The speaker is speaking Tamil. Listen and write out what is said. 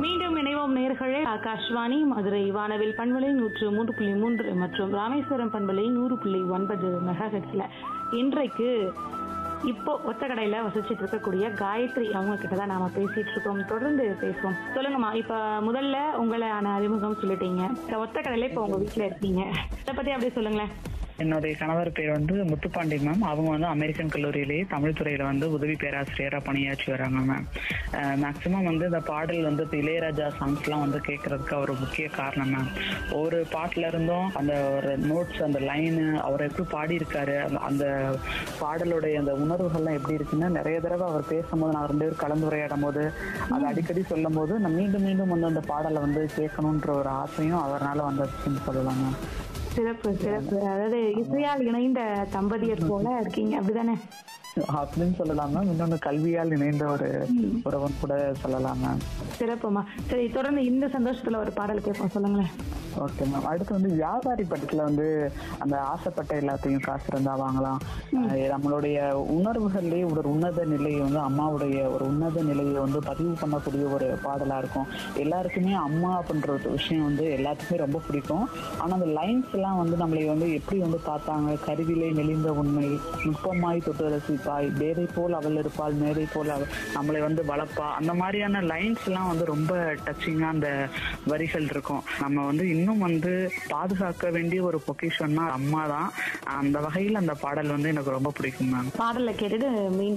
மீண்டும் இணைவோம் நேர்களே ஆகாஷ்வாணி மதுரை வானவில் பண்பலை நூற்று மூன்று புள்ளி மூன்று மற்றும் ராமேஸ்வரம் பண்பலை நூறு புள்ளி ஒன்பது மெகாஹெட்ஸ்ல இன்றைக்கு இப்போ ஒத்தக்கடையில வசிச்சிட்டு இருக்கக்கூடிய காயத்ரி அவங்க கிட்ட தான் நாம பேசிட்டு இருக்கோம் தொடர்ந்து பேசுவோம் சொல்லுங்கம்மா இப்ப முதல்ல உங்களை ஆன அறிமுகம் சொல்லிட்டீங்க இந்த ஒத்தக்கடையில இப்ப உங்க வீட்டுல இருக்கீங்க இதை பத்தி அப்படியே சொல்லுங்களேன் என்னுடைய கணவர் பேர் வந்து முத்துப்பாண்டி மேம் அவங்க வந்து அமெரிக்கன் கல்லூரியிலேயே தமிழ் துறையில வந்து உதவி பேராசிரியரா பணியாற்றி வராங்க மேம் மேக்சிமம் வந்து இந்த பாடல் வந்து இப்ப இளையராஜா சாங்ஸ்லாம் வந்து கேட்கறதுக்கு ஒரு முக்கிய காரணம் மேம் ஒரு பாட்டுல இருந்தும் அந்த ஒரு நோட்ஸ் அந்த லைனு அவர் எப்படி பாடியிருக்காரு அந்த- அந்த பாடலுடைய அந்த உணர்வுகள்லாம் எப்படி இருக்குன்னா நிறைய தடவை அவர் பேசும்போது நான் ரெண்டு பேரும் கலந்துரையாடும் போது அதை அடிக்கடி சொல்லும் போது நான் மீண்டும் மீண்டும் வந்து அந்த பாடலை வந்து கேட்கணுன்ற ஒரு ஆசையும் அவரால வந்துச்சுன்னு சொல்லலாம் மேம் சிறப்பு சிறப்பு அதாவது இசையால் இணைந்த தம்பதியர் போல இருக்கீங்க அப்படிதானே அப்படின்னு சொல்லலாம் மேம் இன்னொன்னு கல்வியால் இணைந்த ஒரு உறவன் கூட சொல்லலாம் மேம் சிறப்புமா சரி தொடர்ந்து இந்த சந்தோஷத்துல ஒரு பாடல் கேட்போம் சொல்லுங்களேன் ஓகே மேம் அடுத்து வந்து வியாபாரி படத்துல வந்து அந்த ஆசைப்பட்ட எல்லாத்தையும் காசு இருந்தா வாங்கலாம் அஹ் நம்மளுடைய உணர்வுகள்லயே ஒரு உன்னத நிலையை வந்து அம்மாவுடைய ஒரு உன்னத நிலையை வந்து பதிவு பண்ணக்கூடிய ஒரு பாடலா இருக்கும் எல்லாருக்குமே அம்மா அப்படின்ற ஒரு விஷயம் வந்து எல்லாத்துக்குமே ரொம்ப பிடிக்கும் ஆனா அந்த லைன்ஸ் எல்லாம் வந்து நம்மளை வந்து எப்படி வந்து பார்த்தாங்க கருவிலே மெலிந்த உண்மை நுட்பமாய் தொட்டு ரசிப்பாய் பேதை போல் அவள் இருப்பாள் மேதை போல் அவள் நம்மளை வந்து வளர்ப்பா அந்த மாதிரியான லைன்ஸ் எல்லாம் வந்து ரொம்ப டச்சிங்கா அந்த வரிகள் இருக்கும் நம்ம வந்து இன்னும் வந்து பாதுகாக்க வேண்டிய ஒரு பொக்கிஷன்னா அம்மா தான் அந்த வகையில் அந்த பாடல் வந்து எனக்கு ரொம்ப பிடிக்கும் மேம் பாடலை கேட்டுட்டு மீண்டும்